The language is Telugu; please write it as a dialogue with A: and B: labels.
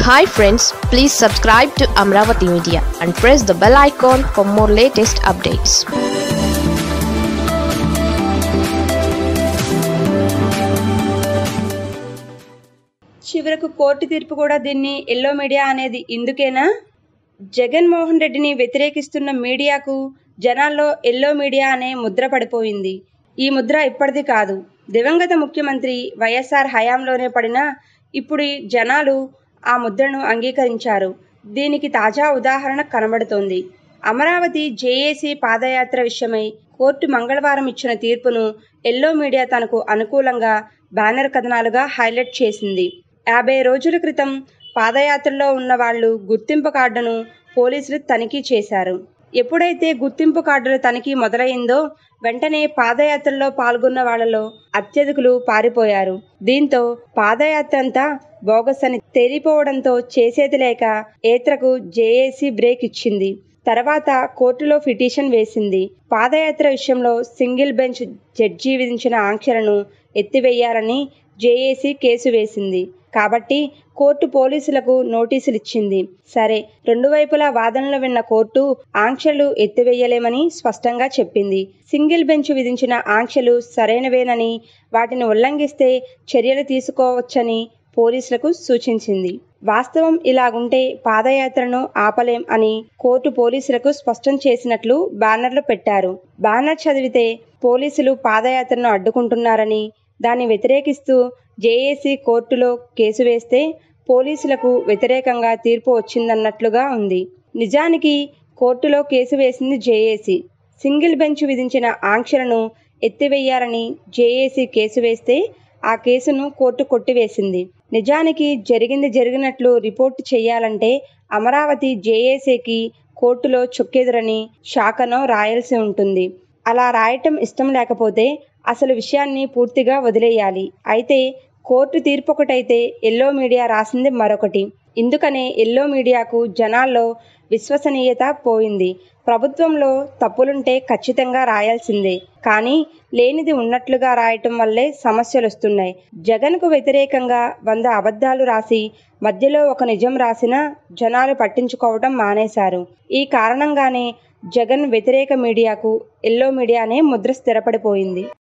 A: hi friends please subscribe to Amaravati media and press the bell icon for more latest updates
B: చివరకు కోర్టు తీర్పు కూడా దీన్ని ఎల్లో మీడియా అనేది ఇందుకేనా జగన్మోహన్ రెడ్డిని వ్యతిరేకిస్తున్న మీడియాకు జనాల్లో ఎల్లో మీడియా అనే ముద్ర పడిపోయింది ఈ ముద్ర ఇప్పటిది కాదు దివంగత ముఖ్యమంత్రి వైఎస్ఆర్ హయాంలోనే పడిన ఇప్పుడు ఈ జనాలు ఆ ముద్రను అంగీకరించారు దీనికి తాజా ఉదాహరణ కనబడుతోంది అమరావతి జేఏసీ పాదయాత్ర విషయమై కోర్టు మంగళవారం ఇచ్చిన తీర్పును ఎల్లో మీడియా తనకు అనుకూలంగా బ్యానర్ కథనాలుగా హైలైట్ చేసింది యాభై రోజుల క్రితం పాదయాత్రలో ఉన్న వాళ్ళు గుర్తింపు కార్డును పోలీసులు తనిఖీ చేశారు ఎప్పుడైతే గుర్తింపు కార్డుల తనిఖీ మొదలైందో వెంటనే పాదయాత్రలో పాల్గొన్న వాళ్లలో అత్యధికులు పారిపోయారు దీంతో పాదయాత్ర అంతా బోగస్ అని తేలిపోవడంతో చేసేది లేక ఏత్రకు జేఏసీ బ్రేక్ ఇచ్చింది తర్వాత కోర్టులో పిటిషన్ వేసింది పాదయాత్ర విషయంలో సింగిల్ బెంచ్ జడ్జి విధించిన ఆంక్షలను ఎత్తివేయాలని జేఏసీ కేసు వేసింది కాబట్టి కోర్టు పోలీసులకు నోటీసులు ఇచ్చింది సరే రెండు వైపులా వాదనలు విన్న కోర్టు ఆంక్షలు ఎత్తివేయలేమని స్పష్టంగా చెప్పింది సింగిల్ బెంచ్ విధించిన ఆంక్షలు సరైనవేనని వాటిని ఉల్లంఘిస్తే చర్యలు తీసుకోవచ్చని పోలీసులకు సూచించింది వాస్తవం ఇలాగుంటే పాదయాత్రను ఆపలేం అని కోర్టు పోలీసులకు స్పష్టం చేసినట్లు బ్యానర్లు పెట్టారు బ్యానర్ చదివితే పోలీసులు పాదయాత్రను అడ్డుకుంటున్నారని దాన్ని వ్యతిరేకిస్తూ జేఏసీ కోర్టులో కేసు వేస్తే పోలీసులకు వ్యతిరేకంగా తీర్పు వచ్చిందన్నట్లుగా ఉంది నిజానికి కోర్టులో కేసు వేసింది జేఏసీ సింగిల్ బెంచ్ విధించిన ఆంక్షలను ఎత్తివేయాలని జేఏసీ కేసు వేస్తే ఆ కేసును కోర్టు కొట్టివేసింది నిజానికి జరిగింది జరిగినట్లు రిపోర్టు చేయాలంటే అమరావతి జేఏసీకి కోర్టులో చొక్కెదురని శాఖను రాయాల్సి ఉంటుంది అలా రాయటం ఇష్టం లేకపోతే అసలు విషయాన్ని పూర్తిగా వదిలేయాలి అయితే కోర్టు తీర్పు ఒకటైతే ఎల్లో మీడియా రాసింది మరొకటి ఇందుకనే ఎల్లో మీడియాకు జనాల్లో విశ్వసనీయత పోయింది ప్రభుత్వంలో తప్పులుంటే ఖచ్చితంగా రాయాల్సిందే కానీ లేనిది ఉన్నట్లుగా రాయటం వల్లే సమస్యలు వస్తున్నాయి జగన్కు వ్యతిరేకంగా వంద అబద్ధాలు రాసి మధ్యలో ఒక నిజం రాసినా జనాలు పట్టించుకోవడం మానేశారు ఈ కారణంగానే జగన్ వ్యతిరేక మీడియాకు ఎల్లో మీడియానే ముద్ర స్థిరపడిపోయింది